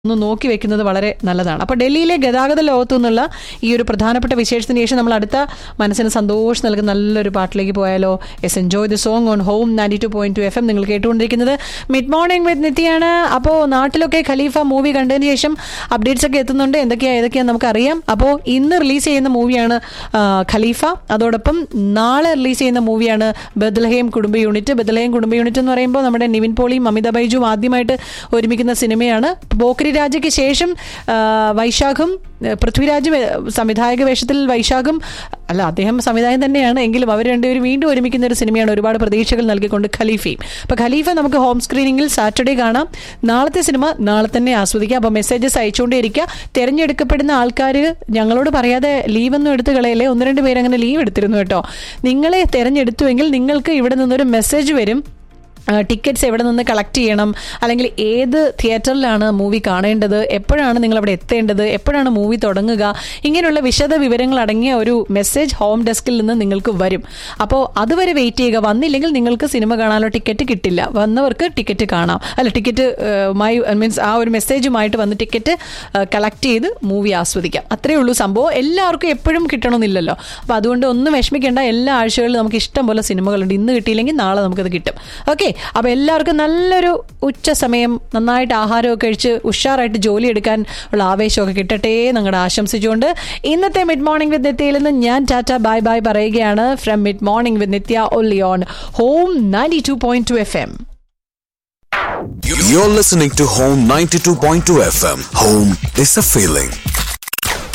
ഒന്ന് നോക്കി വെക്കുന്നത് വളരെ നല്ലതാണ് അപ്പോൾ ഡൽഹിയിലെ ഗതാഗത ലോകത്തു നിന്നുള്ള ഈ ഒരു പ്രധാനപ്പെട്ട വിശേഷത്തിന് ശേഷം നമ്മൾ അടുത്ത മനസ്സിന് സന്തോഷം നൽകുന്ന നല്ലൊരു പാട്ടിലേക്ക് പോയാലോ yes enjoy the song on home ninety two point two F M നിങ്ങൾ കേട്ടുകൊണ്ടിരിക്കുന്നത് മിഡ് മോർണിംഗ് വിത്ത് നിത്യാണ് അപ്പോൾ നാട്ടിലൊക്കെ ഖലീഫ മൂവി കണ്ടതിന് ശേഷം അപ്ഡേറ്റ്സ് ഒക്കെ എത്തുന്നുണ്ട് എന്തൊക്കെയാ ഏതൊക്കെയാന്ന് നമുക്കറിയാം അപ്പോൾ ഇന്ന് റിലീസ് ചെയ്യുന്ന മൂവിയാണ് ആ, ഖലീഫ അതോടൊപ്പം നാളെ റിലീസ് ചെയ്യുന്ന മൂവിയാണ് ബദൽഹേം കുടുംബ യൂണിറ്റ് ബദൽഹേം കുടുംബ യൂണിറ്റ് എന്ന് പറയുമ്പോൾ നമ്മുടെ നിവിൻ പോളിയും അമിത ബൈജുവും ആദ്യമായിട്ട് ഒരുമിക്കുന്ന സിനിമയാണ് പോക്രി രാജയ്ക്ക് ശേഷം ആ, വൈശാഖും ആ, പൃഥ്വിരാജ് വേ- സംവിധായക വേഷത്തിൽ വൈശാഖും അല്ല അദ്ദേഹം സംവിധായകൻ തന്നെയാണ് എങ്കിലും അവർ രണ്ടുപേരും വീണ്ടും ഒരുമിക്കുന്ന ഒരു സിനിമയാണ് ഒരുപാട് പ്രതീക്ഷകൾ നൽകിക്കൊണ്ട് ഖലീഫയും അപ്പോൾ ഖലീഫ നമുക്ക് ഹോം സ്ക്രീനിങ്ങിൽ സാറ്റർഡേ കാണാം നാളത്തെ സിനിമ നാളെ തന്നെ ആസ്വദിക്കാം അപ്പോൾ മെസ്സേജസ് അയച്ചുകൊണ്ടേയിരിക്കുക തിരഞ്ഞെടുക്കപ്പെടുന്ന ആൾക്കാർ ഞങ്ങളോട് പറയാതെ ലീവൊന്നും എടുത്ത് കളയല്ലേ ഒന്ന് രണ്ട് പേര് അങ്ങനെ ലീവ് എടുത്തിരുന്നു കേട്ടോ നിങ്ങളെ തിരഞ്ഞെടുത്തുവെങ്കിൽ നിങ്ങൾക്ക് ഇവിടെ നിന്നൊരു മെസ്സേജ് വരും ടിക്കറ്റ്സ് എവിടെ നിന്ന് കളക്ട് ചെയ്യണം അല്ലെങ്കിൽ ഏത് തിയേറ്ററിലാണ് മൂവി കാണേണ്ടത് എപ്പോഴാണ് നിങ്ങൾ അവിടെ എത്തേണ്ടത് എപ്പോഴാണ് മൂവി തുടങ്ങുക ഇങ്ങനെയുള്ള വിശദ വിവരങ്ങൾ അടങ്ങിയ ഒരു മെസ്സേജ് ഹോം ഡെസ്കിൽ നിന്ന് നിങ്ങൾക്ക് വരും അപ്പോൾ അതുവരെ വെയിറ്റ് ചെയ്യുക വന്നില്ലെങ്കിൽ നിങ്ങൾക്ക് സിനിമ കാണാനുള്ള ടിക്കറ്റ് കിട്ടില്ല വന്നവർക്ക് ടിക്കറ്റ് കാണാം അല്ല ടിക്കറ്റ് മൈ മീൻസ് ആ ഒരു മെസ്സേജുമായിട്ട് വന്ന് ടിക്കറ്റ് കളക്ട് ചെയ്ത് മൂവി ആസ്വദിക്കാം അത്രയേ ഉള്ളൂ സംഭവം എല്ലാവർക്കും എപ്പോഴും കിട്ടണമെന്നില്ലല്ലോ അപ്പോൾ അതുകൊണ്ട് ഒന്നും വിഷമിക്കേണ്ട എല്ലാ ആഴ്ചകളിലും നമുക്ക് ഇഷ്ടം പോലെ സിനിമകളുണ്ട് ഇന്ന് കിട്ടിയില്ലെങ്കിൽ നാളെ നമുക്കത് കിട്ടും ഓക്കെ അപ്പോൾ എല്ലാവർക്കും നല്ലൊരു ഉച്ച സമയം നന്നായിട്ട് ആഹാരമൊക്കെ കഴിച്ച് ഉഷാറായിട്ട് ജോലി എടുക്കാൻ ഉള്ള ആവേശമൊക്കെ കിട്ടട്ടെ നിങ്ങളുടെ ആശംസിച്ചുകൊണ്ട് ഇന്നത്തെ മിഡ് മോർണിംഗ് വിത്ത് നിത്യയിൽ നിന്ന് ഞാൻ ടാറ്റ ബൈ ബൈ പറയുകയാണ് from mid morning with Nithya ഒല്ലി on home ninety two point two F M You're listening to Home 92.2 FM. Home is a feeling.